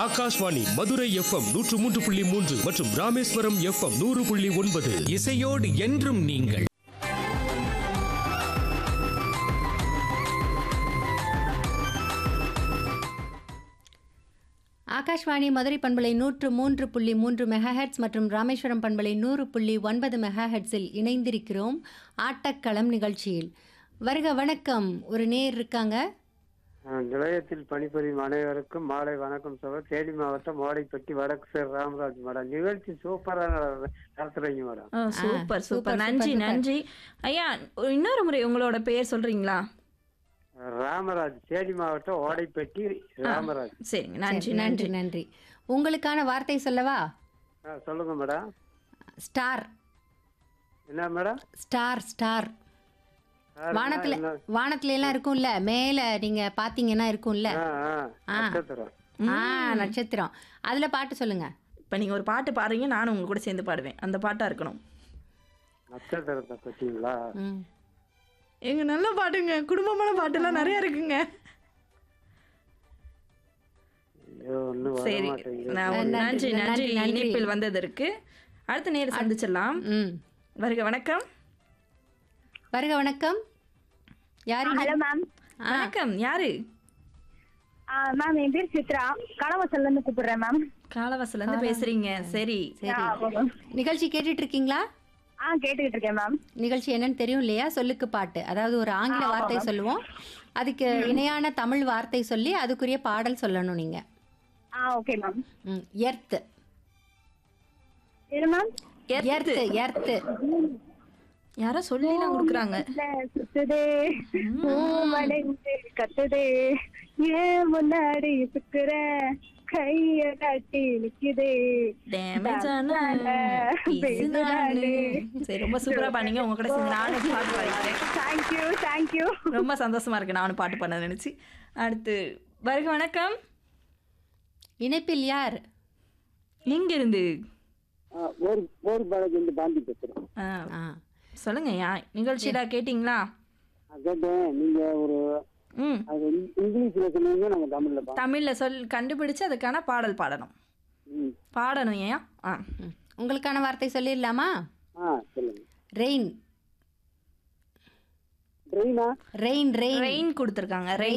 Akashvani Madurai FM நூற்று மூன்று புள்ளி மூன்று மற்றும் ராமேஸ்வரம் எஃப்எம் நூறு புள்ளி ஒன்பது இசையோடு என்றும் நீங்கள் ஆகாஷ்வாணி மதுரை பண்பலை நூற்று மூன்று புள்ளி மூன்று மெகாஹெட்ஸ் மற்றும் ராமேஸ்வரம் பண்பலை நூறு புள்ளி ஒன்பது மெகாஹெட்ஸில் இணைந்திருக்கிறோம் ஆட்டக்களம் நிகழ்ச்சியில் வருக வணக்கம் ஒரு நேர் இருக்காங்க அஹ் நிலையத்தில் பணிபுரியும் அனைவருக்கும் மாலை வணக்கம் சொல்ல தேனி மாவட்டம் ஓடைப்பட்டி வடக்கு சார் ராமராஜ் மேடம் நிகழ்ச்சி சூப்பராக நடத்துறீங்க மேடம் ஆ, சூப்பர் சூப்பர், சூப்பர் நன்றி சூப்பர். நன்றி ஐயா ஒரு இன்னொரு முறை உங்களோட பெயர் சொல்றீங்களா ராமராஜ் தேனி மாவட்டம் ஓடைப்பட்டி ராமராஜ் சரிங்க நன்றி சரி, நன்றி நன்றி நன்றி உங்களுக்கான வார்த்தை சொல்லவா அஹ் சொல்லுங்க மேடம் ஸ்டார் என்ன மேடம் ஸ்டார் ஸ்டார் சார், வானத்துல என்ன? வானத்துல எல்லாம் இருக்கும்ல மேல நீங்க பாத்தீங்கன்னா இருக்கும்ல ஆ, ஆ, ஆ. நட்சத்திரம் ஆ நட்சத்திரம் அதுல பாட்டு சொல்லுங்க இப்போ நீங்க ஒரு பாட்டு பாடுறீங்க நானும் உங்க கூட சேர்ந்து பாடுவேன் அந்த பாட்டா இருக்கணும் நட்சத்திரத்தை பத்தீங்களா ம். எங்க நல்ல பாட்டுங்க குடும்பமான பாட்டுலாம் நிறைய இருக்குங்க ஐயோ ஒன்றும் வர சரி மாட்டேங்குது நான் ஒரு நன்றி, நன்றி நன்றி, நன்றி நன்றி. இணைப்பில் வந்ததற்கு அடுத்த நேரம் சந்திச்சிடலாம் ம் வருக வணக்கம் வருக வணக்கம் யாரு ஹலோ மேம் வணக்கம் யாரு மேம் என் பேர் சித்ரா கனவசல்ல இருந்து கூப்பிடுறேன் மேம் காலவாசல இருந்து பேசுறீங்க சரி சரி நிகழ்ச்சி கேட்டுட்டு இருக்கீங்களா ஆ கேட்டுக்கிட்டு இருக்கேன் மேம் நிகழ்ச்சி என்னன்னு தெரியும் இல்லையா சொல்லுக்கு பாட்டு அதாவது ஒரு ஆங்கில வார்த்தை சொல்லுவோம் அதுக்கு இணையான தமிழ் வார்த்தை சொல்லி அதுக்குரிய பாடல் சொல்லணும் நீங்க ஆ ஓகே மேம் ம் எர்த் இது மேம் எர்த் எர்த் யாரோ சொல்லிலாம் கொடுக்குறாங்க சுத்துதே பூமடைந்து கத்துதே ஏன் முன்னாடி சுக்குற கைய காட்டி நிக்குதே Damage ஆன பேசுனானு. பேசுனானு. சரி ரொம்ப சூப்பரா பண்ணீங்க உங்க கூட சேர்ந்து நானும் பாட்டு பாடிக்கிறேன் தேங்க்யூ தேங்க்யூ ரொம்ப சந்தோஷமா இருக்கு நானும் பாட்டு பண்ண நினைச்சு அடுத்து வருக வணக்கம் இணைப்பில் யார் எங்க இருந்து ஒரு ஒரு பாலக்கு வந்து பாண்டி பேசுறேன் ஆ, ஆ சொல்லுங்க யா நிகழ்ச்சிடா கேட்டிங்களா கேட்டேன் நீங்க ஒரு ம் அது இங்கிலீஷ்ல சொன்னீங்க நாங்க தமிழ்ல பா தமிழ்ல சொல் கண்டுபிடிச்சு அதுக்கான பாடல் பாடணும் ம். பாடணும் ஏன் ஆ ம். உங்களுக்கான வார்த்தை சொல்லிடலாமா ஆ சொல்லுங்க ரெயின் ட்ரெயினா ரெயின் ரெயின் ரெயின் கொடுத்துருக்காங்க ரெயின்